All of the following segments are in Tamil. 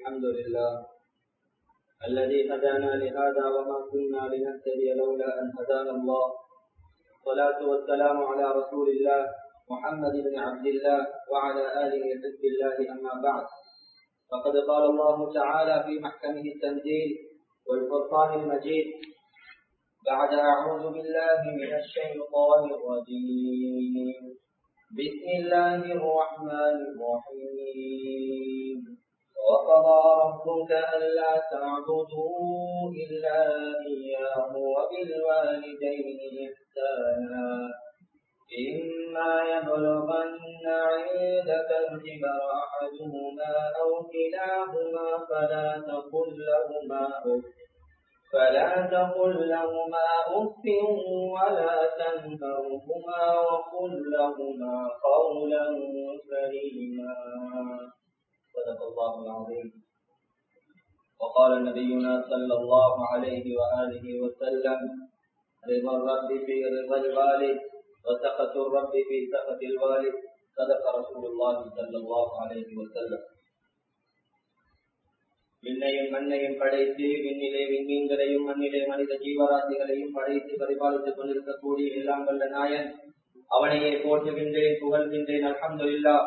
الحمد لله الذي هدانا لهذا وما كنا لنهتدي لولا أن هدانا الله الصلاة والسلام على رسول الله محمد بن عبد الله وعلى آله حزب الله أما بعد فقد قال الله تعالى في محكمه التنزيل والفرقان المجيد بعد أعوذ بالله من الشيطان الرجيم بسم الله الرحمن الرحيم وقضى ربك ألا تعبدوا إلا إياه وبالوالدين إحسانا إما يبلغن عندك الكبر أحدهما أو كلاهما فلا تقل لهما أف فلا تقل لهما أف ولا تنهرهما وقل لهما قولا كريما صدق الله العظيم وقال نبينا صلى الله عليه وآله وسلم رضا الرب في رضا الوالد وسخط الرب في سخط الوالد صدق رسول الله صلى الله عليه وسلم விண்ணையும் மண்ணையும் படைத்து விண்ணிலே விண்மீன்களையும் மண்ணிலே மனித ஜீவராசிகளையும் படைத்து பரிபாலித்துக் கொண்டிருக்கக்கூடிய எல்லாம் வல்ல நாயன் அவனையே போற்றுகின்றேன் புகழ்கின்றேன் அலமதுல்லா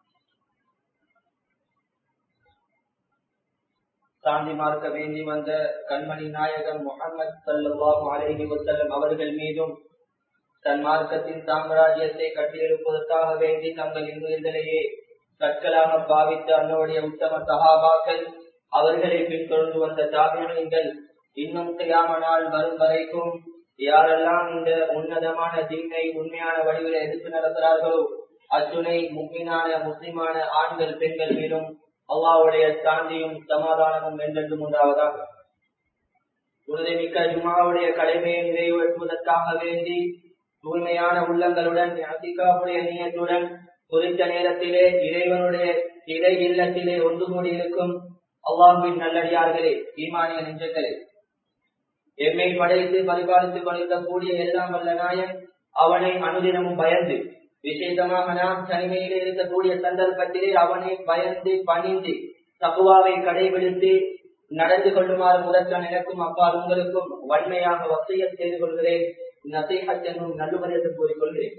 சாந்தி மார்க்க வேண்டி வந்த கண்மணி நாயகன் முகமது சல்லாஹு அலேஹி வசல்லம் அவர்கள் மீதும் தன் மார்க்கத்தின் சாம்ராஜ்யத்தை கட்டியெழுப்பதற்காக வேண்டி தங்கள் இந்துகளிலேயே கற்களாக பாவித்த அன்னோடைய உத்தம சகாபாக்கள் அவர்களை பின்தொடர்ந்து வந்த தாபியங்கள் இன்னும் செய்யாமனால் வரும் வரைக்கும் யாரெல்லாம் இந்த உன்னதமான தீனை உண்மையான வடிவில் எடுத்து நடக்கிறார்களோ அத்துணை முக்கியமான முஸ்லிமான ஆண்கள் பெண்கள் மீதும் அல்லாவுடைய சாந்தியும் சமாதானமும் என்றென்றும் உண்டாவதாக உறுதிமிக்க ஜுமாவுடைய கடமையை நிறைவேற்றுவதற்காக வேண்டி தூய்மையான உள்ளங்களுடன் அதிகாவுடைய நீயத்துடன் குறித்த நேரத்திலே இறைவனுடைய இறை இல்லத்திலே ஒன்று கூடியிருக்கும் அல்லாஹுவின் நல்லடியார்களே ஈமானிய நெஞ்சங்களே எம்மை படைத்து பரிபாலித்துக் கொண்டிருக்கக்கூடிய எல்லாம் வல்ல நாயன் அவனை அனுதினமும் பயந்து விசேஷமாக நாம் தனிமையில் இருக்கக்கூடிய சந்தர்ப்பத்திலே அவனை பயந்து பணிந்து தகுவாவை கடைபிடித்து நடந்து கொள்ளுமாறு முதற்கான எனக்கும் அப்பா உங்களுக்கும் வன்மையாக வசைய செய்து கொள்கிறேன் நசைஹத் என்னும் நல்லுமரியத்தை கூறிக்கொள்கிறேன்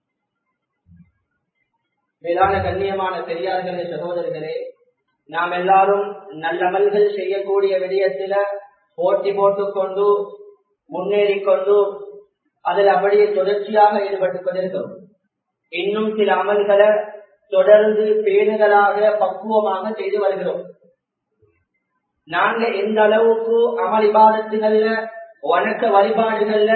மேலான கண்ணியமான பெரியார்களே சகோதரர்களே நாம் எல்லாரும் நல்லமல்கள் செய்யக்கூடிய விடயத்தில போட்டி போட்டுக்கொண்டு முன்னேறி கொண்டு அதில் அப்படியே தொடர்ச்சியாக ஈடுபட்டுக் கொண்டிருக்கிறோம் இன்னும் சில அமல்களை தொடர்ந்து பேணுதலாக பக்குவமாக செய்து வருகிறோம் நாங்க எந்த அளவுக்கு அமல் இபாதத்துகள்ல வணக்க வழிபாடுகள்ல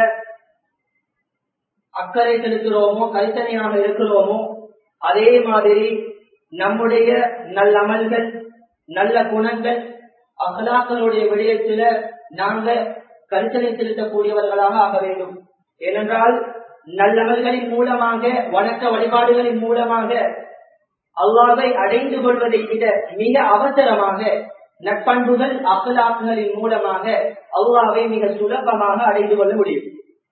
அக்கறை செலுத்துறோமோ கரிசனையாக இருக்கிறோமோ அதே மாதிரி நம்முடைய நல்ல அமல்கள் நல்ல குணங்கள் அகலாக்களுடைய விடயத்தில நாங்க கரிசனை செலுத்தக்கூடியவர்களாக ஆக வேண்டும் ஏனென்றால் நல்லமல்களின் மூலமாக வணக்க வழிபாடுகளின் மூலமாக அல்லாவை அடைந்து கொள்வதை விட மிக அவசரமாக நட்பண்புகள் அகலாக்குகளின் மூலமாக அல்லாவை மிக சுலபமாக அடைந்து கொள்ள முடியும்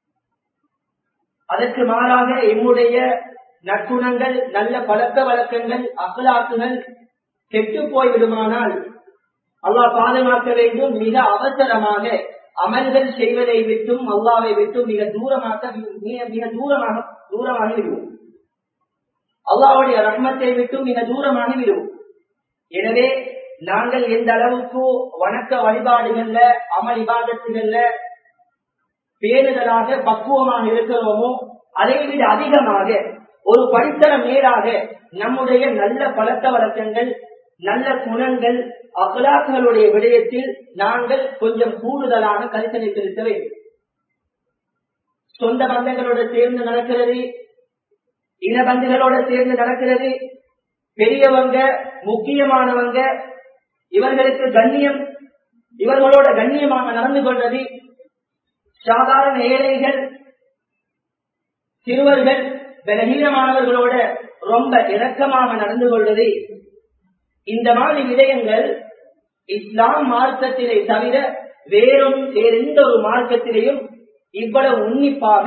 அதற்கு மாறாக எம்முடைய நற்குணங்கள் நல்ல பழக்க வழக்கங்கள் அகலாக்குகள் கெட்டு போய்விடுமானால் அல்லாஹ் பாதுகாக்க வேண்டும் மிக அவசரமாக அமல்கள் செய்வதை விட்டும் அல்லாவை விட்டும் மிக தூரமாக மிக தூரமாக தூரமாகி விடுவோம் அல்லாவுடைய ரஹ்மத்தை விட்டும் மிக தூரமாகி விடுவோம் எனவே நாங்கள் எந்த அளவுக்கு வணக்க வழிபாடுகள்ல அமல் இபாதத்துகள்ல பேணுதலாக பக்குவமாக இருக்கிறோமோ அதை விட அதிகமாக ஒரு படித்தரம் மேலாக நம்முடைய நல்ல பழக்க வழக்கங்கள் நல்ல குணங்கள் அகலாக்களுடைய விடயத்தில் நாங்கள் கொஞ்சம் கூடுதலான கரிசனை செலுத்த வேண்டும் சொந்த பந்தங்களோட சேர்ந்து நடக்கிறது இன பந்துகளோட சேர்ந்து நடக்கிறது பெரியவங்க முக்கியமானவங்க இவர்களுக்கு கண்ணியம் இவர்களோட கண்ணியமாக நடந்து கொள்வது சாதாரண ஏழைகள் சிறுவர்கள் பலகீனமானவர்களோட ரொம்ப இறக்கமாக நடந்து கொள்வது இந்த மாதிரி விடயங்கள் இஸ்லாம் மார்க்கத்திலே தவிர வேறும் வேறெந்த ஒரு மார்க்கத்திலேயும் இவ்வளவு உன்னிப்பாக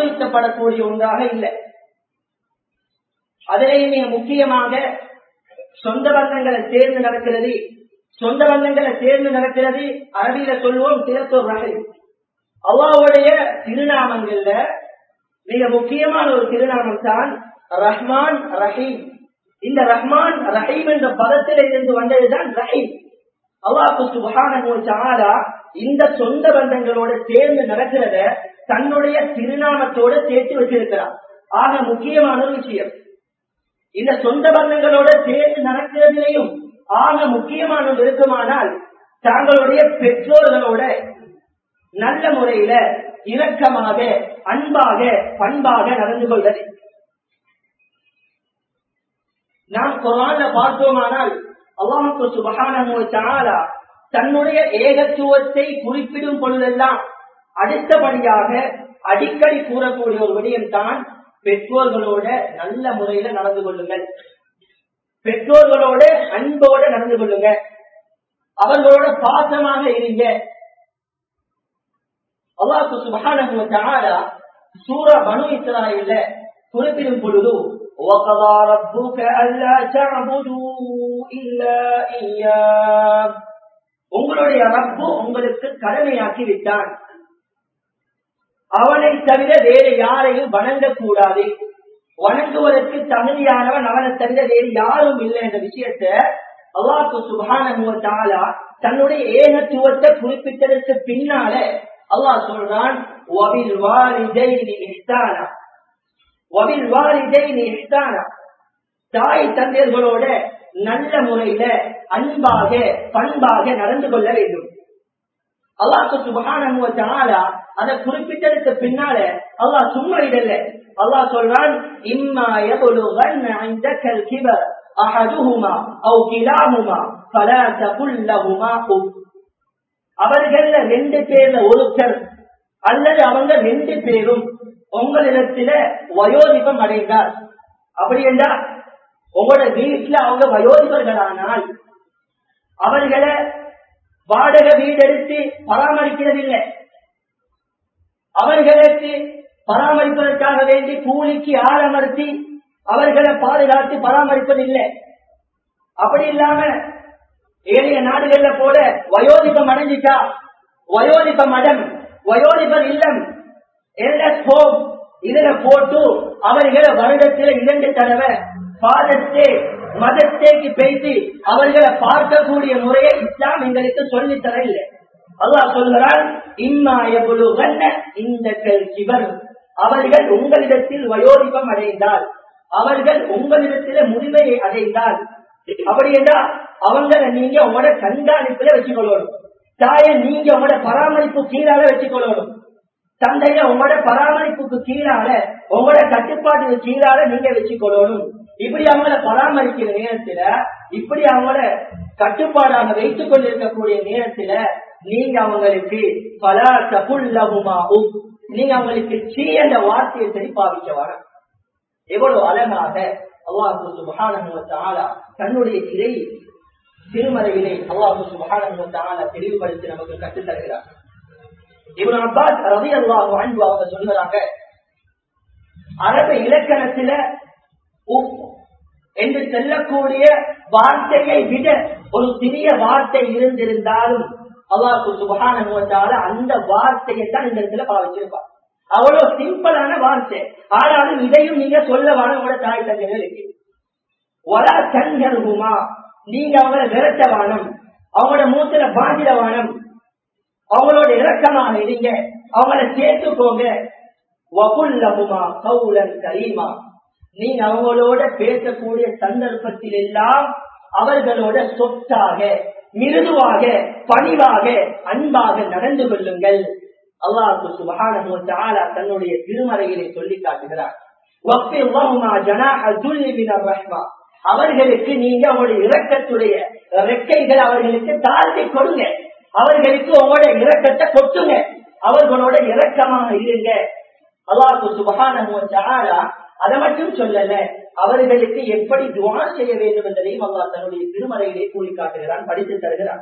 வலியுறுத்தப்படக்கூடிய ஒன்றாக இல்லை அதிலே மிக முக்கியமாக சொந்த பந்தங்களை சேர்ந்து நடக்கிறது சொந்த பந்தங்களை சேர்ந்து நடக்கிறது அரபியில சொல்லுவோம் சிறத்தோர் ரகை அல்லாவுடைய திருநாமங்கள்ல மிக முக்கியமான ஒரு திருநாமம் தான் ரஹ்மான் ரஹீம் இந்த ரஹ்மான் ரஹீம் என்ற பதத்தில இருந்து வந்ததுதான் ரஹீம் அல்லாஹு சுபஹானா இந்த சொந்த பந்தங்களோட சேர்ந்து நடக்கிறத தன்னுடைய திருநாமத்தோட சேர்த்து வச்சிருக்கிறார் ஆக முக்கியமான ஒரு விஷயம் இந்த சொந்த பந்தங்களோட சேர்ந்து நடக்கிறதுலையும் ஆக முக்கியமான ஒன்று இருக்குமானால் தாங்களுடைய பெற்றோர்களோட நல்ல முறையில இரக்கமாக அன்பாக பண்பாக நடந்து கொள்வது நாம் குரான்ல பார்த்தோமானால் அல்லாஹு சுபகான தன்னுடைய ஏகத்துவத்தை குறிப்பிடும் பொழுதெல்லாம் அடுத்தபடியாக அடிக்கடி கூறக்கூடிய ஒரு விடயம் தான் பெற்றோர்களோட நல்ல முறையில நடந்து கொள்ளுங்கள் பெற்றோர்களோட அன்போட நடந்து கொள்ளுங்க அவர்களோட பாசமாக இருங்க அல்லாஹு சுபகான சூர பனு இஸ்ராயில குறிப்பிடும் பொழுது وقضى ربك ألا تعبدوا إلا إياه உங்களுடைய ரப்பு உங்களுக்கு கடமையாக்கி விட்டான் அவனை தவிர வேறு யாரையும் வணங்கக்கூடாது வணங்குவதற்கு தகுதியானவன் அவனை தவிர வேறு யாரும் இல்லை என்ற விஷயத்த அல்லாஹு சுபானா தன்னுடைய ஏகத்துவத்தை குறிப்பிட்டதற்கு பின்னால அல்லாஹ் சொல்றான் தாய் தந்தையர்களோட நல்ல முறையில அன்பாக பண்பாக நடந்து கொள்ள வேண்டும் அல்லாஹு சுபகான அதை குறிப்பிட்டதுக்கு பின்னால அல்லாஹ் சும்மா இடல அல்லாஹ் சொல்றான் இம்மா எவ்வளவு கிபர் அஹதுஹுமா அவு கிலாஹுமா ஃபலா தகுல் லஹுமா உப் அவர்கள ரெண்டு பேர்ல ஒருத்தர் அல்லது அவங்க ரெண்டு பேரும் உங்களிடத்தில வயோதிபம் அடைந்தார் அப்படி என்றால் உங்களோட வீட்டுல அவங்க வயோதிபர்களானால் அவர்களை வாடகை வீடு எடுத்து பராமரிக்கிறதில்லை அவர்களுக்கு பராமரிப்பதற்காக வேண்டி கூலிக்கு ஆழமர்த்தி அவர்களை பாதுகாத்து பராமரிப்பதில்லை அப்படி இல்லாம ஏழைய நாடுகள்ல போல வயோதிபம் அடைஞ்சிட்டா வயோதிப மடம் வயோதிபர் இல்லம் ஹோம் இதுல போட்டு அவர்களை வருடத்துல இரண்டு தடவை பாதத்தே மதத்தேக்கு பேசி அவர்களை பார்க்கக்கூடிய முறையை இஸ்லாம் எங்களுக்கு சொல்லித் தர இல்லை அல்லாஹ் சொல்கிறான் இம்மாயபுலுகன்ன இந்த கிவர் அவர்கள் உங்களிடத்தில் வயோதிபம் அடைந்தால் அவர்கள் உங்களிடத்தில முதுமையை அடைந்தால் அப்படி என்றால் அவங்களை நீங்க உங்களோட கண்காணிப்புல வச்சுக்கொள்ளணும் தாயை நீங்க உங்களோட பராமரிப்பு கீழால வச்சுக்கொள்ளணும் தந்தைய உங்களோட பராமரிப்புக்கு கீழால உங்களோட கட்டுப்பாட்டுக்கு கீழால நீங்க வச்சுக்கொள்ளணும் இப்படி அவங்கள பராமரிக்கிற நேரத்துல இப்படி அவங்கள கட்டுப்பாடாக வைத்துக் கொண்டிருக்கக்கூடிய நேரத்துல நீங்க அவங்களுக்கு பல தகுல்லகுமா நீங்க அவங்களுக்கு சீ என்ற வார்த்தையை சரி பாவிக்க வர எவ்வளவு அழகாக அல்லாஹு சுபஹான தன்னுடைய இறை திருமறையிலே அல்லாஹு சுபஹான தெளிவுபடுத்தி நமக்கு கற்றுத் தருகிறார் இவன் அப்பாஸ் ரவி அல்லாஹு அன்பு அவங்க சொல்கிறாங்க அரபு இலக்கணத்தில என்று செல்லக்கூடிய வார்த்தையை விட ஒரு சிறிய வார்த்தை இருந்திருந்தாலும் அல்லாஹு சுபகான அந்த வார்த்தையை தான் இந்த இடத்துல பாவிச்சிருப்பார் அவ்வளவு சிம்பிளான வார்த்தை ஆனாலும் இதையும் நீங்க சொல்ல வாழ உங்களோட தாய் தந்தைகளுக்கு வர தங்கருகுமா நீங்க அவங்கள விரட்ட வானம் அவங்களோட மூத்துல பாதிர வானம் அவங்களோட இறக்கமாக இருங்க அவங்கள சேர்த்துக்கோங்க வகுல்லகுமா கவுலன் கரீமா நீங்க அவங்களோட பேசக்கூடிய சந்தர்ப்பத்தில் எல்லாம் அவர்களோட சொத்தாக மிருதுவாக பணிவாக அன்பாக நடந்து கொள்ளுங்கள் அல்லாஹு சுபகான தன்னுடைய திருமறையிலே சொல்லி காட்டுகிறார் அவர்களுக்கு நீங்க அவங்களுடைய இரக்கத்துடைய ரெக்கைகள் அவர்களுக்கு தாழ்த்தி கொடுங்க அவர்களுக்கு உங்களுடைய இரக்கத்தை கொட்டுங்க அவர்களோட இரக்கமாக இருங்க அல்லாஹு சுபகான அதை மட்டும் சொல்லல அவர்களுக்கு எப்படி துவா செய்ய வேண்டும் என்பதையும் அல்லா தன்னுடைய திருமறையிலே கூறி காட்டுகிறான் படித்து தருகிறான்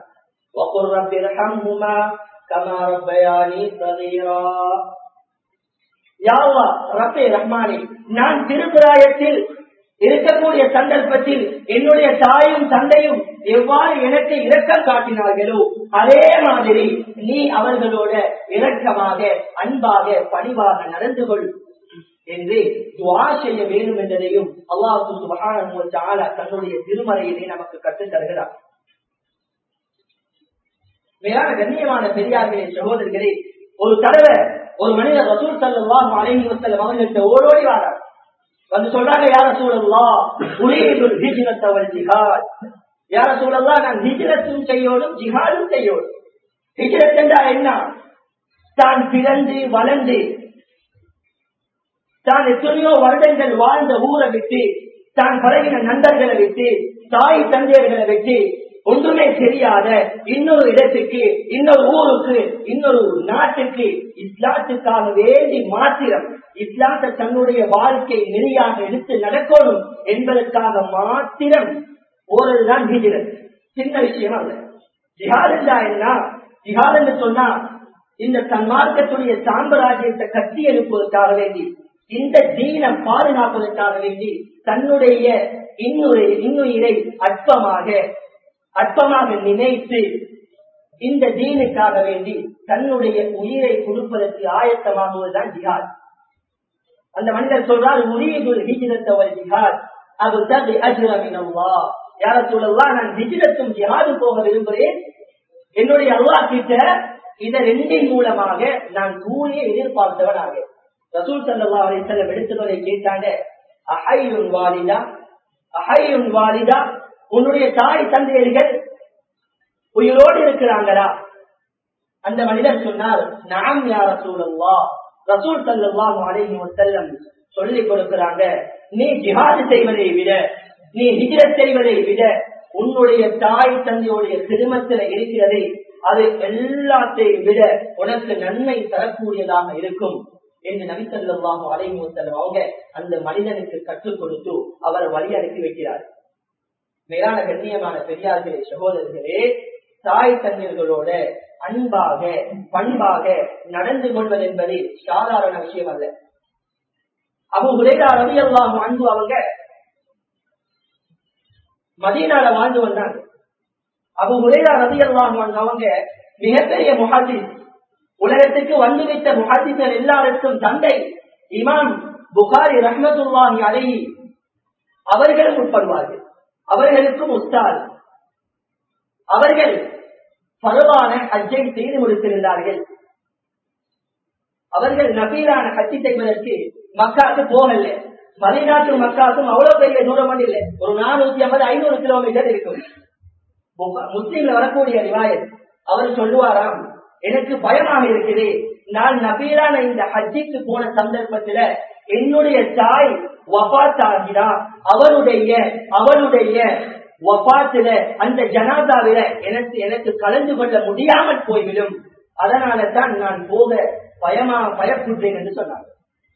நான் திருப்பிராயத்தில் இருக்கக்கூடிய சந்தர்ப்பத்தில் என்னுடைய தாயும் தந்தையும் எவ்வாறு எனக்கு இரக்கம் காட்டினார்களோ அதே மாதிரி நீ அவர்களோட இரக்கமாக அன்பாக பணிவாக நடந்து கொள் என்று துவா செய்ய வேண்டும் என்பதையும் அல்லாஹு சுபஹானஹு வ தஆலா தன்னுடைய திருமறையிலே நமக்கு கற்றுத் தருகிறார் மேலான கண்ணியமான பெரியார்களே சகோதரர்களே ஒரு தடவை ஒரு மனிதர் ரசூல் சல்லாஹ் அலைஹி வஸல்லம் அவர்கள்ட்ட ஓடோடி வாரார் வந்து சொல்றாங்க யார சூழல்லா உலீதுல் ஹிஜ்ரத் வல் ஜிஹாத் யார சூழல்லா நான் ஹிஜ்ரத்தும் செய்யோடும் ஜிஹாதும் செய்யோடும் ஹிஜ்ரத் என்றா என்ன தான் பிறந்து வளர்ந்து தான் எத்தனையோ வருடங்கள் வாழ்ந்த ஊரை விட்டு தான் பழகின நண்பர்களை விட்டு தாய் தந்தையர்களை விட்டு ஒன்றுமே தெரியாத இன்னொரு இடத்துக்கு இன்னொரு ஊருக்கு இன்னொரு நாட்டுக்கு இஸ்லாத்துக்காக வேண்டி மாத்திரம் இஸ்லாத்தை தன்னுடைய வாழ்க்கை நெறியாக எடுத்து நடக்கணும் என்பதற்காக மாத்திரம் ஓரதுதான் ஹிஜ்ரத் சின்ன விஷயம் அல்ல ஜிஹாத் என்றா என்ன ஜிஹாத் என்று சொன்னா இந்த சன்மார்க்கத்துடைய சாம்பராஜ்யத்தை கட்டி எழுப்புவதற்காக வேண்டி இந்த தீனை பாதுகாப்பதற்காக வேண்டி தன்னுடைய இன்னுரை இன்னுயிரை அற்பமாக அற்பமாக நினைத்து இந்த தீனுக்காக வேண்டி தன்னுடைய உயிரை கொடுப்பதற்கு ஆயத்தமாகுவதுதான் ஜிஹாத் அந்த மனிதர் சொல்றார் உரியதுல் ஹிஜ்ரத்தவல் ஜிஹாத் அது தகு அஜ்ரமினல்லா யார சொல்லலாம் நான் ஹிஜ்ரத்தும் ஜிஹாது போக விரும்புகிறேன் என்னுடைய அல்லா கிட்ட இத ரெண்டின் மூலமாக நான் கூலியை எதிர்பார்த்தவனாக ரசூல் சல்லா அலிசல்லம் எடுத்துவதை கேட்டாங்க அஹையுன் வாலிதா அஹையுன் வாலிதா உன்னுடைய தாய் தந்தையர்கள் உயிரோடு இருக்கிறாங்களா அந்த மனிதர் சொன்னார் நாம் யார் ரசூலல்லா ரசூல் சல்லாஹு அலைஹி வஸல்லம் சொல்லி கொடுக்கிறாங்க நீ ஜிஹாது செய்வதை விட நீ ஹிஜ்ரத் செய்வதை விட உன்னுடைய தாய் தந்தையுடைய திருமத்தில் இருக்கிறதை அது எல்லாத்தையும் விட உனக்கு நன்மை தரக்கூடியதாக இருக்கும் என்று நபிசல்லாஹு அலைஹி வஸல்லம் அவங்க அந்த மனிதனுக்கு கற்றுக் கொடுத்து அவரை வழி அனுப்பி வைக்கிறார் மேலான கண்ணியமான பெரியார்களே சகோதரர்களே தாய் தந்தையர்களோட அன்பாக பண்பாக நடந்து கொள்வது என்பது சாதாரண விஷயம் அல்ல அபு ஹுரேரா ரவி அல்லாஹு அன்பு அவங்க மதீனால வாழ்ந்து வந்தாங்க அபு ஹுரேரா ரவி அல்லாஹு அவங்க மிகப்பெரிய முஹாதிஸ் உலகத்துக்கு வந்துவிட்ட முஹாதிசர் எல்லாருக்கும் தந்தை இமாம் புகாரி ரஹமத்துல்லாஹி அலைஹி அவர்களும் உட்படுவார்கள் அவர்களுக்கும் உஸ்தால் அவர்கள் பருவான ஹஜ்ஜை செய்து முடித்திருந்தார்கள் அவர்கள் நபீலான ஹஜ்ஜி செய்வதற்கு மக்காக்கு போகல மதிநாட்டு மக்காக்கும் அவ்வளவு பெரிய தூரம் இல்லை ஒரு நானூத்தி ஐம்பது ஐநூறு கிலோமீட்டர் இருக்கும் முஸ்லீம்ல வரக்கூடிய ரிவாயத் அவர் சொல்லுவாராம் எனக்கு பயமாக இருக்குது நான் நபீலான இந்த ஹஜ்ஜிக்கு போன சந்தர்ப்பத்துல என்னுடைய தாய் வபாத் ஆகிறா அவருடைய அவளுடைய வபாத்துல அந்த ஜனாதாவில எனக்கு எனக்கு கலந்து கொள்ள முடியாமல் போய்விடும் அதனால தான் நான் போக பயமா பயப்படுறேன் என்று சொன்னார்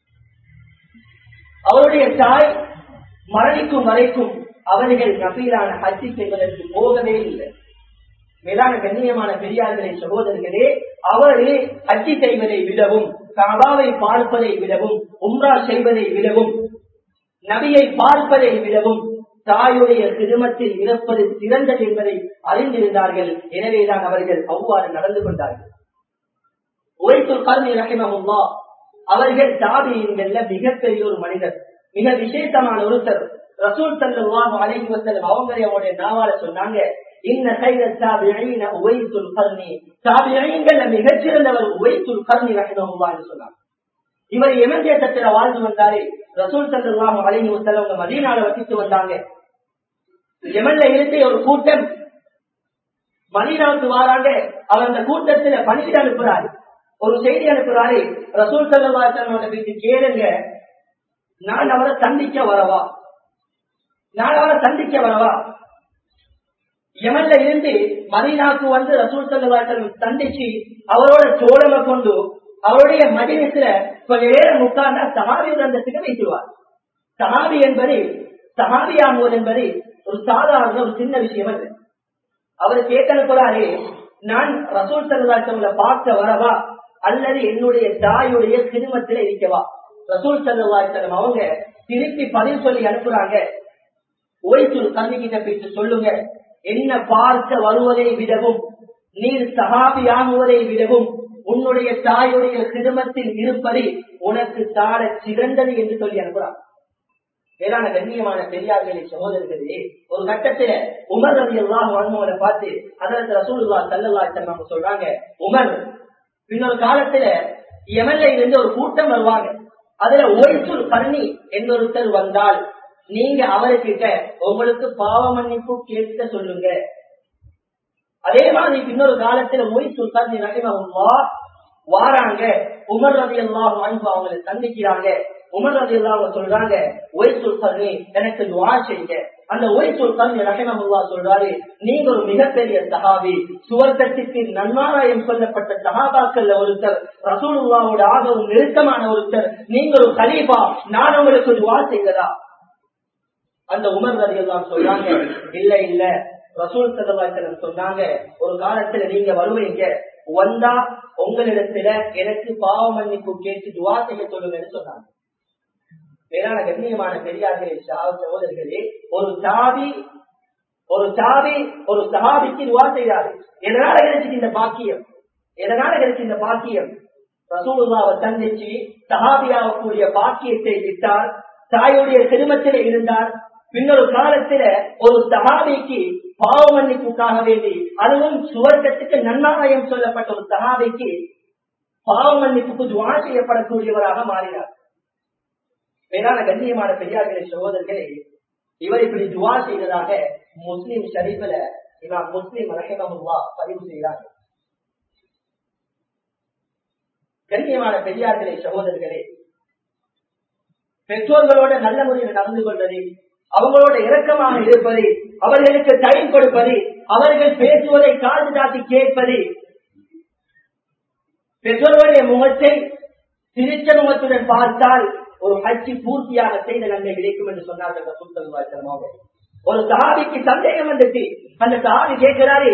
அவருடைய தாய் மரணிக்கும் வரைக்கும் அவர்கள் நபீலான ஹஜ்ஜி செய்வதற்கு போகவே இல்லை மேலான கண்ணியமான பெரியார்களே சகோதரர்களே அவரே ஹஜ்ஜி செய்வதை விடவும் காபாவை பார்ப்பதை விடவும் உம்ரா செய்வதை விடவும் நபியை பார்ப்பதை விடவும் தாயுடைய திருமத்தில் இறப்பது சிறந்தது என்பதை அறிந்திருந்தார்கள் எனவேதான் அவர்கள் அவ்வாறு நடந்து கொண்டார்கள் உழைத்துல் கல்வி ரஹிமமுல்லா அவர்கள் தாபியங்கள்ல மிகப்பெரிய ஒரு மனிதர் மிக விசேஷமான ஒருத்தர் ரசூல் சல்லாஹு அலைஹி வஸல்லம் அவங்களுடைய நாவால சொன்னாங்க இன்ன கைத தாபியீன உவைத்துல் கர்ணி தாபியீன்கள்ல மிகச்சிறந்தவர் உவைத்துல் கர்ணி ரஹிமமுல்லா என்று சொன்னாங்க இவர் எமன் தேசத்துல வாழ்ந்து வந்தாரு ரசூல் சல்லாஹு அலைஹி வஸல்லம் அவங்க மதீனால வசித்து வந்தாங்க எமன்ல இருந்து ஒரு கூட்டம் மதீனாவுக்கு வாராங்க அவர் அந்த கூட்டத்துல பணியிட அனுப்புறாரு ஒரு செய்தி அனுப்புறாரு ரசூல் சல்லாஹோட வீட்டு கேளுங்க நான் அவரை சந்திக்க வரவா நான் அவரை சந்திக்க வரவா யமன்ல இருந்து மதீனாக்கு வந்து ரசூல் சல்லாஹம் சந்திச்சு அவரோட சோழமை கொண்டு அவருடைய மதினத்துல கொஞ்ச நேரம் உட்கார்ந்தா சமாதி கிரந்தத்துக்கு வைத்துருவார் சமாதி என்பது சமாதியாகுவது என்பது ஒரு சாதாரண ஒரு சின்ன விஷயம் அல்ல அவர் கேட்கப்படுறாரு நான் ரசூல் சல்லாஹம்ல பார்க்க வரவா அல்லது என்னுடைய தாயுடைய சிறுமத்தில் இருக்கவா ரசூல் சல்லாஹம் அவங்க திருப்பி பதில் சொல்லி அனுப்புறாங்க ஓய்சூல் கல்விகிட்ட போயிட்டு சொல்லுங்க என்ன பார்க்க வருவதை விடவும் நீர் சகாபியாகுவதை விடவும் உன்னுடைய தாயுடைய சிரமத்தில் இருப்பதை உனக்கு தாட சிறந்தது என்று சொல்லி அனுப்புறான் வேளாண் கண்ணியமான பெரியார்களே சகோதரர்களே ஒரு கட்டத்துல உமர் ரவி எல்லாம் வன்மோட பார்த்து அதற்கு ரசூலுல்லா சல்லல்லா நம்ம சொல்றாங்க உமர் இன்னொரு காலத்துல எம்எல்ஏ இருந்து ஒரு கூட்டம் வருவாங்க அதுல ஒய்சூல் கர்ணி എന്നொருத்தர் வந்தால் நீங்க அவர்கிட்ட உங்களுக்கு பாவ மன்னிப்பு கேட்க சொல்லுங்க அதே மாதிரி இன்னொரு காலத்துல மொய் சுல்தான் ரஹிமஹுல்லா வாராங்க உமர் ரதி எல்லாம் அன்பு அவங்களை சந்திக்கிறாங்க உமர் ரதி எல்லாம் சொல்றாங்க ஒய் சுல்தான் எனக்கு துவா செய்யுங்க அந்த ஒய் சுல்தான் ரஹிமஹுல்லா சொல்றாரு நீங்க ஒரு மிகப்பெரிய சஹாபி சுவர்க்கத்திற்கு நன்மாராயம் சொல்லப்பட்ட சஹாபாக்கள்ல ஒருத்தர் ரசூலுல்லாவோட ஆகவும் நெருக்கமான ஒருத்தர் நீங்க ஒரு கலீபா நான் உங்களுக்கு துவா செய்வதா அந்த உமர் ரதி எல்லாம் சொல்றாங்க இல்ல இல்ல ரசூல் சதவாசனம் சொன்னாங்க ஒரு காலத்துல நீங்க வருவீங்க வந்தா உங்களிடத்துல எனக்கு பாவ மன்னிப்பு கேட்டு துவா செய்ய சொல்லுங்கன்னு சொன்னாங்க வேளாண் கண்ணியமான பெரியார்களே சகோதரர்களே ஒரு சாதி ஒரு சாதி ஒரு சஹாபிக்கு துவா செய்தாரு எதனால கிடைச்சு இந்த பாக்கியம் எதனால கிடைச்சு இந்த பாக்கியம் ரசூலுல்லாவை சந்திச்சு சஹாபியாகக்கூடிய பாக்கியத்தை விட்டால் தாயுடைய சிறுமத்தில இருந்தால் பின்னொரு காலத்துல ஒரு சகாபிக்கு பாவ மன்னிப்புக்காக வேண்டி அதுவும் சுவர்க்கத்துக்கு நன்மாராயம் சொல்லப்பட்ட ஒரு சகாபிக்கு பாவ மன்னிப்புக்கு துவா செய்யப்படக்கூடியவராக மாறினார் வேளாண் கண்ணியமான பெரியார்களே சகோதரர்களே இவர் இப்படி துவா செய்ததாக முஸ்லிம் ஷரீஃபில இமாம் முஸ்லிம் ரஹிமஹுல்லா பதிவு செய்கிறார் கண்ணியமான பெரியார்களே சகோதரர்களே பெற்றோர்களோட நல்ல முறையில் நடந்து கொள்வது அவங்களோட இரக்கமாக இருப்பது அவர்களுக்கு டைம் கொடுப்பது அவர்கள் பேசுவதை காது தாத்தி கேட்பது பெற்றோருடைய முகத்தை சிரிச்ச முகத்துடன் பார்த்தால் ஒரு ஹஜ்ஜி பூர்த்தியாக செய்த நன்மை கிடைக்கும் என்று சொன்னார்கள் சுத்தமாக ஒரு சாதிக்கு சந்தேகம் வந்துச்சு அந்த சாதி கேட்கிறாரு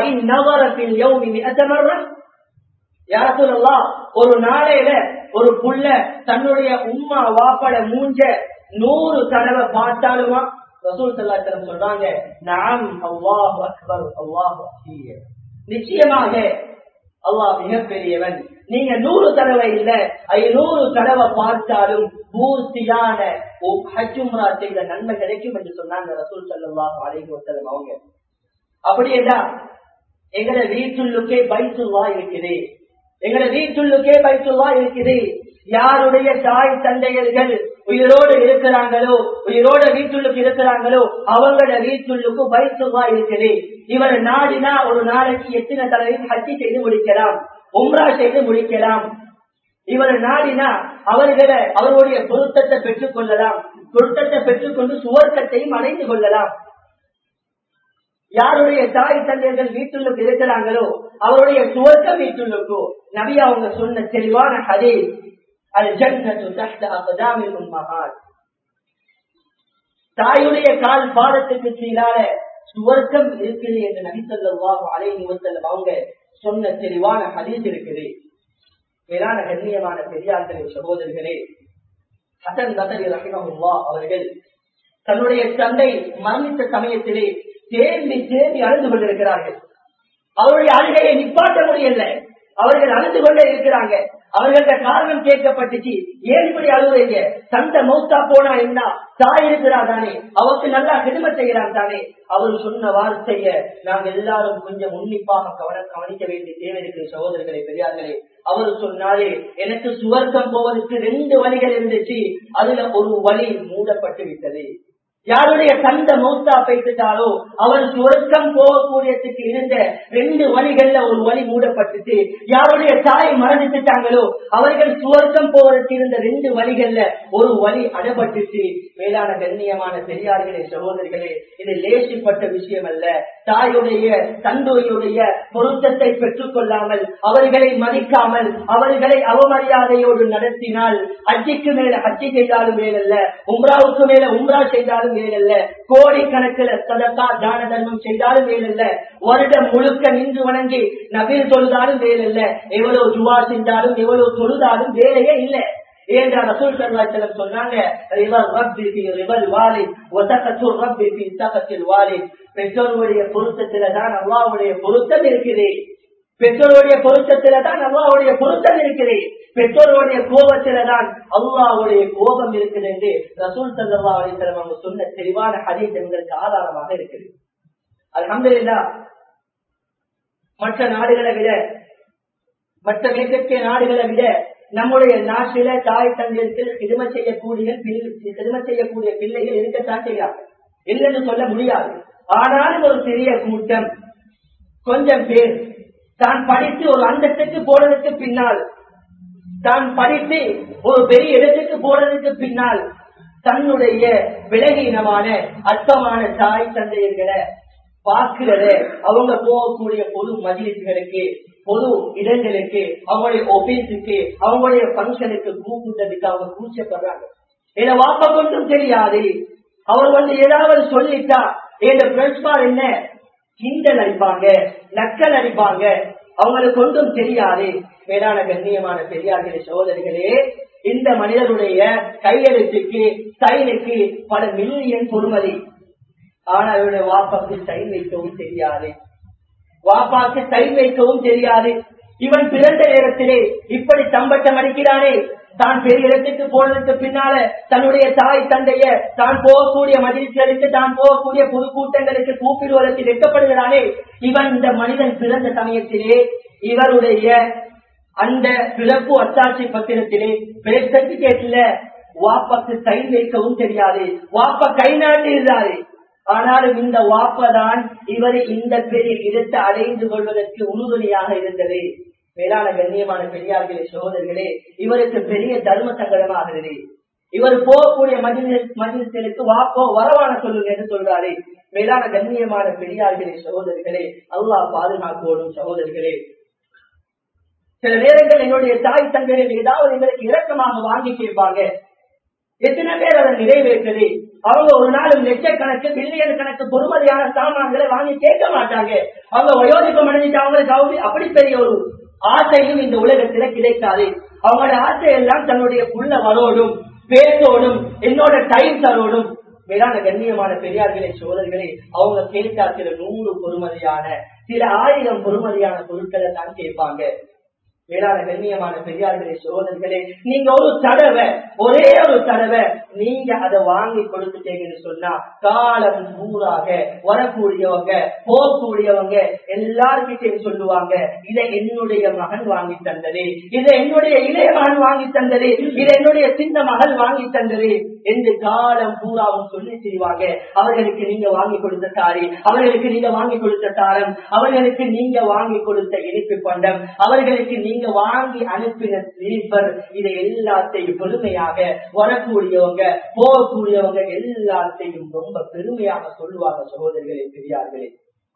யார சொல்லலாம் ஒரு நாளையில ஒரு புள்ள தன்னுடைய உம்மா வாப்பட மூஞ்ச நூறு தடவை பார்த்தாலுமா ரசூல் சல்லாத்திரம் சொல்றாங்க நாம் அல்லாஹ் அக்பர் அல்லாஹ் நிச்சயமாக அல்லாஹ் மிகப்பெரியவன் நீங்க நூறு தடவை இல்ல ஐநூறு தடவை பார்த்தாலும் பூர்த்தியான ஹஜ்ஜும்ரா செய்த நன்மை கிடைக்கும் என்று சொன்னாங்க ரசூல் சல்லாஹ் அலைஹி வசலம் அவங்க அப்படியேடா எங்கட வீட்டுள்ளுக்கே பைத்துல்லா இருக்குது எங்கட வீட்டுள்ளுக்கே பைத்துல்லா இருக்குது யாருடைய தாய் தந்தையர்கள் உயிரோடு இருக்கிறாங்களோ உயிரோட வீட்டுள்ளுக்கு இருக்கிறாங்களோ அவங்களோட வீட்டுள்ளுக்கு பைத்துல்லா இருக்குது இவர் நாடினா ஒரு நாளைக்கு எத்தனை தடவையும் ஹஜ்ஜி செய்து முடிக்கலாம் உம்ரா செய்து முடிக்கலாம் இவர் நாடினா அவர்களை அவருடைய பொருத்தத்தை பெற்றுக் கொள்ளலாம் பொருத்தத்தை பெற்றுக்கொண்டு சுவர்க்கத்தையும் அடைந்து கொள்ளலாம் யாருடைய தாய் தந்தையர்கள் வீட்டுள்ளுக்கு இருக்கிறாங்களோ அவருடைய சுவர்க்க வீட்டுள்ளுக்கோ நபி அவங்க சொன்ன தெளிவான ஹதே அது ஜன்னத்து தஹ்த அக்தாமில் உம்மஹாத் தாயுடைய கால் பாதத்துக்கு கீழால சுவர்க்கம் இருக்குது என்று நபி ஸல்லல்லாஹு அலைஹி வஸல்லம் அவங்க சொன்ன தெளிவான ஹதீஸ் இருக்குது மேலான கண்ணியமான பெரியார்களே சகோதரர்களே ஹசன் பசரி ரஹிமஹுல்லா அவர்கள் தன்னுடைய தந்தை மரணித்த சமயத்திலே தேம்பி தேம்பி அழுது கொண்டிருக்கிறார்கள் அவருடைய அழுகையை நிப்பாட்ட முடியல அவர்கள் அழுது கொண்டே இருக்கிறாங்க அவர்கள்ட்ட காரணம் கேட்கப்பட்டுச்சு ஏன் இப்படி அழுகுறீங்க தந்த மௌத்தா போனா என்ன தாய் இருக்கிறா தானே அவருக்கு நல்லா கிரும செய்யலாம் தானே அவர் சொன்ன வார்த்தைய நாங்க எல்லாரும் கொஞ்சம் உன்னிப்பாக கவன கவனிக்க வேண்டிய தேவை இருக்கிற சகோதரர்களே பெரியார்களே அவர் சொன்னாலே எனக்கு சுவர்க்கம் போவதற்கு ரெண்டு வழிகள் இருந்துச்சு அதுல ஒரு வழி மூடப்பட்டு விட்டது யாருடைய தந்த மௌத்தா பேசிட்டாலோ அவர் சுவர்க்கம் போகக்கூடியதுக்கு இருந்த ரெண்டு வழிகள்ல ஒரு வழி மூடப்பட்டுச்சு யாருடைய தாய் மரணித்துட்டாங்களோ அவர்கள் சுவர்க்கம் போவதற்கு இருந்த ரெண்டு வழிகள்ல ஒரு வழி அடப்பட்டுச்சு மேலான கண்ணியமான பெரியார்களே சகோதரிகளே இது லேசிப்பட்ட விஷயம் அல்ல தாயுடைய தந்தையுடைய பொருத்தத்தை பெற்றுக் கொள்ளாமல் அவர்களை மதிக்காமல் அவர்களை அவமரியாதையோடு நடத்தினால் அஜிக்கு மேல அஜி செய்தாலும் மேலல்ல உம்ராவுக்கு மேல உம்ரா செய்தாலும் மேலல்ல கோடிக்கணக்கில் சதக்கா தான தர்மம் செய்தாலும் மேலல்ல வருடம் முழுக்க நின்று வணங்கி நபீர் தொழுதாலும் வேலல்ல எவ்வளவு ஜுவா செஞ்சாலும் எவ்வளவு தொழுதாலும் வேலையே இல்லை ஏன் ரசூல் சல்லாஹ் சொன்னாங்க ரிவல் ரப்பி ஃபி ரிவல் வாலித் வதகத்து ரப்பி ஃபி தகத்தில் வாலித் பெற்றோருடைய பொருத்தத்தில தான் அல்லாஹ்வுடைய பொருத்தம் இருக்குது பெற்றோருடைய பொருத்தத்தில தான் அல்லாஹ்வுடைய பொருத்தம் இருக்குது பெற்றோருடைய கோபத்தில தான் அல்லாஹ்வுடைய கோபம் இருக்குது என்று ரசூல் சல்லல்லாஹு அலைஹி வஸல்லம் அவங்க சொன்ன தெளிவான ஹதீஸ் எங்களுக்கு ஆதாரமாக இருக்குது அல்ஹம்துலில்லாஹ் மற்ற நாடுகளை விட மற்ற மேற்கத்திய நாடுகளை விட நம்முடைய நாட்டில தாய் தந்தையர்கள் கிரும செய்யக்கூடிய கிரும செய்யக்கூடிய பிள்ளைகள் இருக்கத்தான் செய்யார்கள் இல்லைன்னு சொல்ல முடியாது ஆனாலும் ஒரு சிறிய கூட்டம் கொஞ்சம் பேர் தான் படித்து ஒரு அந்தத்துக்கு போனதுக்கு பின்னால் தான் படித்து ஒரு பெரிய இடத்துக்கு போனதுக்கு பின்னால் தன்னுடைய விலகீனமான அற்பமான தாய் தந்தையர்களை பார்க்கிறத அவங்க போகக்கூடிய பொது மதிலுக்கு பொது இடங்களுக்கு அவங்களுடைய ஆபீஸுக்கு அவங்களுடைய பங்கனுக்கு கூப்பிட்டதுக்கு அவங்க கூச்சப்படுறாங்க இதை வாப்ப கொண்டும் தெரியாது அவர் வந்து ஏதாவது சொல்லிட்டா என் பிரின்சிபால் என்ன கிண்டல் அடிப்பாங்க நக்கல் அடிப்பாங்க அவங்களுக்கு ஒன்றும் தெரியாது மேலான கண்ணியமான பெரியார்களே சகோதரிகளே இந்த மனிதனுடைய கையெழுத்துக்கு சைனுக்கு பல மில்லியன் பொறுமதி ஆனால் அவருடைய வாப்பாக்கு சைன் வைக்கவும் தெரியாது வாப்பாக்கு சைன் வைக்கவும் தெரியாது இவன் பிறந்த நேரத்திலே இப்படி தம்பட்டம் அடிக்கிறானே தான் பெரிய இடத்துக்கு போனதுக்கு பின்னால தன்னுடைய தாய் தந்தைய தான் போகக்கூடிய மதில்களுக்கு தான் போகக்கூடிய பொது கூட்டங்களுக்கு கூப்பிடுவதற்கு வெட்டப்படுகிறானே இவன் இந்த மனிதன் பிறந்த சமயத்திலே இவருடைய அந்த பிறப்பு அத்தாட்சி பத்திரத்திலே பிறகு சர்டிபிகேட்ல வாப்பாக்கு சைன் வைக்கவும் தெரியாது வாப்பா கை நாட்டிடுறாரு ஆனாலும் இந்த வாப்பதான் இவர் இந்த பெரிய இடத்தை அடைந்து கொள்வதற்கு உறுதுணையாக இருந்தது மேலான கண்ணியமான பெரியார்களே சகோதரர்களே இவருக்கு பெரிய தர்ம சங்கடமாகிறது இவர் போகக்கூடிய மதில்களுக்கு வாப்போ வரவான சொல்லுங்க என்று சொல்றாரு மேலான கண்ணியமான பெரியார்களே சகோதரர்களே அல்லாஹ் பாதுகாக்கோடும் சகோதரர்களே சில நேரங்கள் என்னுடைய தாய் தந்தைகள் ஏதாவது எங்களுக்கு இறக்கமாக வாங்கி கேட்பாங்க எத்தனை பேர் அதை நிறைவேற்றது அவங்க ஒரு நாளும் லட்சக்கணக்கு பில்லியன் கணக்கு பொறுமதியான சாமான்களை வாங்கி கேட்க மாட்டாங்க அவங்க வயோதிகம் அடைஞ்சிட்டு அவங்களுக்கு அவங்க அப்படி பெரிய ஒரு ஆசையும் இந்த உலகத்துல கிடைக்காது அவங்களோட ஆசையெல்லாம் தன்னுடைய புள்ள வரோடும் பேசோடும் என்னோட டைம் தரோடும் மேலான கண்ணியமான பெரியார்களே சோதர்களே அவங்க கேட்டா சில நூறு பொறுமதியான சில ஆயிரம் பொறுமதியான பொருட்களை தான் கேட்பாங்க மேலான கண்ணியமான பெரியார்களே சோதர்களே நீங்க ஒரு தடவை ஒரே ஒரு தடவை நீங்க அதை வாங்கி கொடுத்துட்டீங்கன்னு சொன்னா காலம் பூராக வரக்கூடியவங்க போகக்கூடியவங்க எல்லார்கிட்டையும் சொல்லுவாங்க இதை என்னுடைய மகன் வாங்கி தந்தது இதை என்னுடைய இளைய மகன் வாங்கி தந்தது இதை என்னுடைய சின்ன மகள் வாங்கி தந்தது என்று காலம் பூராவும் சொல்லி செய்வாங்க அவர்களுக்கு நீங்க வாங்கி கொடுத்த தாரி அவர்களுக்கு நீங்க வாங்கி கொடுத்த தாரம் அவர்களுக்கு நீங்க வாங்கி கொடுத்த இனிப்பு பண்டம் அவர்களுக்கு நீங்க வாங்கி அனுப்பின ஸ்லீப்பர் இதை எல்லாத்தையும் பெருமையாக வரக்கூடியவங்க போகக்கூடியவங்க எல்லாத்தையும் ரொம்ப பெருமையாக சொல்லுவாங்க சகோதரிகளே பெரியார்களே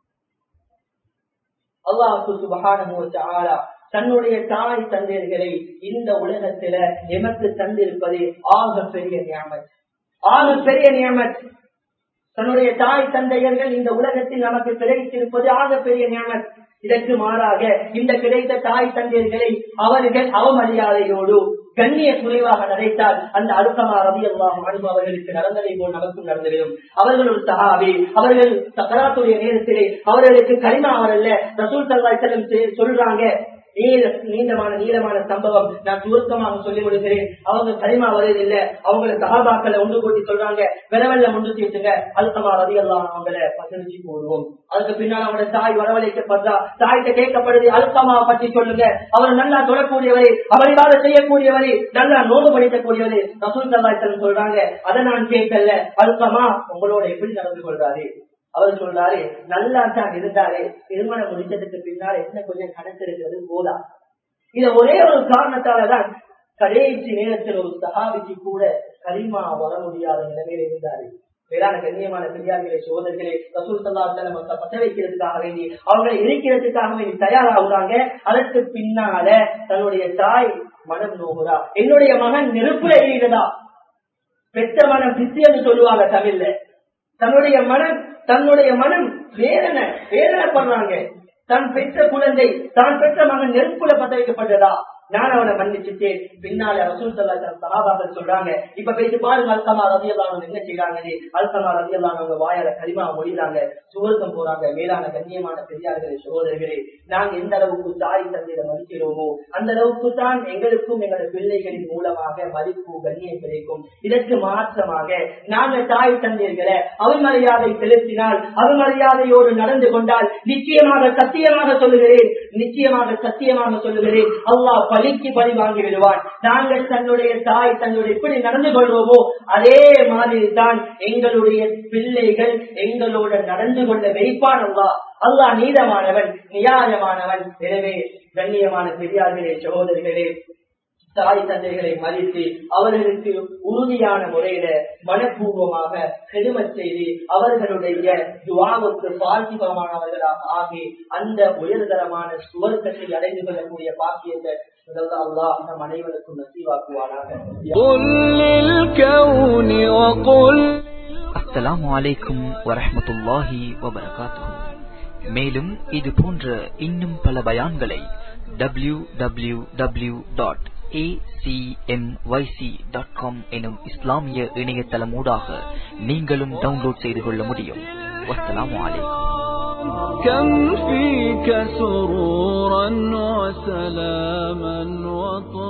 அல்லாஹு சுபகான தன்னுடைய தாய் தந்தையர்களை இந்த உலகத்தில எமக்கு தந்திருப்பது ஆக பெரிய நியமத் ஆக பெரிய நியமத் தன்னுடைய தாய் தந்தையர்கள் இந்த உலகத்தில் நமக்கு கிடைத்திருப்பது ஆக பெரிய நியமத் இதற்கு மாறாக இந்த கிடைத்த தாய் தந்தையர்களை அவர்கள் அவமரியாதையோடு கண்ணிய குறைவாக நினைத்தால் அந்த அழுக்கமா ரவி அல்லாம் அனுபவம் அவர்களுக்கு நடந்ததை போல் நமக்கும் நடந்துவிடும் அவர்கள் ஒரு சகாபி அவர்கள் சக்கராத்துடைய நேரத்திலே அவர்களுக்கு கரிமாவல்ல ரசூல் சல்லாய் செல்லம் சொல்றாங்க நீல நீண்டமான நீளமான சம்பவம் நான் சுருக்கமாக சொல்லி கொடுக்கிறேன் அவங்க கரிமா வருவதில்லை அவங்கள சகாபாக்களை ஒன்று கூட்டி சொல்றாங்க விரவல்ல ஒன்று தீர்த்துங்க அழுத்தமா ரவி எல்லாம் அவங்கள பசரிச்சு போடுவோம் அதுக்கு பின்னால் அவங்களோட தாய் வரவழைக்கப்படுறா தாய்கிட்ட கேட்கப்படுது அழுத்தமா பற்றி சொல்லுங்க அவர் நல்லா தொடக்கூடியவரை அவரிவாத செய்யக்கூடியவரை நல்லா நோடு படிக்கக்கூடியவரை ரசூல் சல்லாய்த்தன் சொல்றாங்க அதை நான் கேட்கல அழுத்தமா உங்களோட எப்படி நடந்து கொள்றாரு அவர் சொல்றாரு நல்லா தான் இருந்தாரு திருமணம் முடிச்சதுக்கு பின்னால் என்ன கொஞ்சம் கணக்கு இருக்கிறது போதா இத ஒரே ஒரு காரணத்தாலதான் கடைசி நேரத்தில் ஒரு சகாபிக்கு கூட கரிமா வர முடியாத நிலைமையில இருந்தாரு வேளாண் கண்ணியமான பெரியார்களே சோதர்களே ரசூல் சல்லாஹ் பத்த வைக்கிறதுக்காக வேண்டி அவங்களை இருக்கிறதுக்காக வேண்டி தயாராகுறாங்க அதற்கு பின்னால தன்னுடைய தாய் மனம் நோகுறா என்னுடைய மகன் நெருப்புல எரியுதா பெற்ற மனம் பிசியன்னு சொல்லுவாங்க தமிழ்ல தன்னுடைய மனம் தன்னுடைய மனம் வேதனை வேதனைப்படுறாங்க தான் பெற்ற குழந்தை தான் பெற்ற மகன் நெருப்புல பத்த வைக்கப்பட்டதா நான் அவனை மன்னிச்சுட்டு பின்னால ரசூல் சல்லா சகாபாக்கள் சொல்றாங்க இப்ப போயிட்டு பாருங்க அல்சமா ரவியல்லானவங்க என்ன செய்யறாங்க அல்சமா ரவியல்லானவங்க வாயால கரிமா மொழிறாங்க சுவர்க்கம் போறாங்க மேலான கண்ணியமான பெரியார்களே சகோதரர்களே நாங்க எந்த அளவுக்கு தாய் தந்தையை மதிக்கிறோமோ அந்த அளவுக்கு தான் எங்களுக்கும் எங்களது பிள்ளைகளின் மூலமாக மதிப்பு கண்ணியம் கிடைக்கும் இதற்கு மாற்றமாக நாங்க தாய் தந்தையர்களை அவமரியாதை செலுத்தினால் அவமரியாதையோடு நடந்து கொண்டால் நிச்சயமாக சத்தியமாக சொல்லுகிறேன் நிச்சயமாக சத்தியமாக சொல்லுகிறேன் அல்லாஹ் பலிக்கு பலி வாங்கி விடுவான் நாங்கள் தன்னுடைய தாய் தன்னுடைய எப்படி நடந்து கொள்வோமோ அதே மாதிரி தான் எங்களுடைய பிள்ளைகள் எங்களோட நடந்து கொள்ள வைப்பான் அல்லா அல்லாஹ் நீதமானவன் நியாயமானவன் எனவே கண்ணியமான பெரியார்களே சகோதரிகளே தாய் தந்தைகளை மதித்து அவர்களுக்கு உறுதியான முறையில மனப்பூர்வமாக செடுமச் செய்து அவர்களுடைய துவாவுக்கு பார்த்திபமானவர்களாக ஆகி அந்த உயர்தரமான சுவர்க்கத்தை அடைந்து கொள்ளக்கூடிய பாக்கியத்தை அல்லாஹ் நம் அனைவருக்கும் நசீவாக்குவாராக قل للكون وقل அஸ்ஸலாமு அலைக்கும் வரஹ்மத்துல்லாஹி வபரகாத்துஹு மேலும் இது போன்ற இன்னும் பல பயான்களை டபிள்யூ டபிள்யூ டபிள்யூ டாட் எனும் இஸ்லாமிய இணையதளமூடாக நீங்களும் டவுன்லோட் செய்து கொள்ள முடியும் வஸ்ஸலாமு அலைக்கும் كم فيك سرورا وسلاما وطهورا